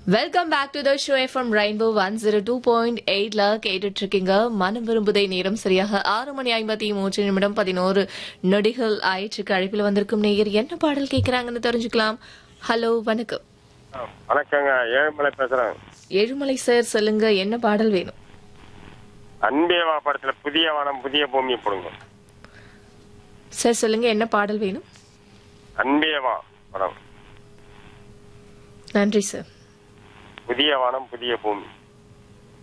welcome back to the show FM Rainbow one zero two point எயிட்ல கேட்டுட்டு இருக்கீங்க மனம் விரும்புதை நேரம் சரியாக ஆறு மணி ஐம்பத்தி மூன்று நிமிடம் பதினோரு நொடிகள் ஆயிற்றுக்கு அழைப்பில் வந்திருக்கும் நேயர் என்ன பாடல் கேட்கறாங்கன்னு தெரிஞ்சுக்கலாம் ஹலோ வணக்கம் ஆ, வணக்கங்க ஏழுமலை பேசுறேன் ஏழுமலை சார் சொல்லுங்க என்ன பாடல் வேணும் அன்பேவா படத்துல புதிய வானம் புதிய பூமி போடுங்க சார் சொல்லுங்க என்ன பாடல் வேணும் அன்பேவா படம் நன்றி சார் புதிய வானம் புதிய பூமி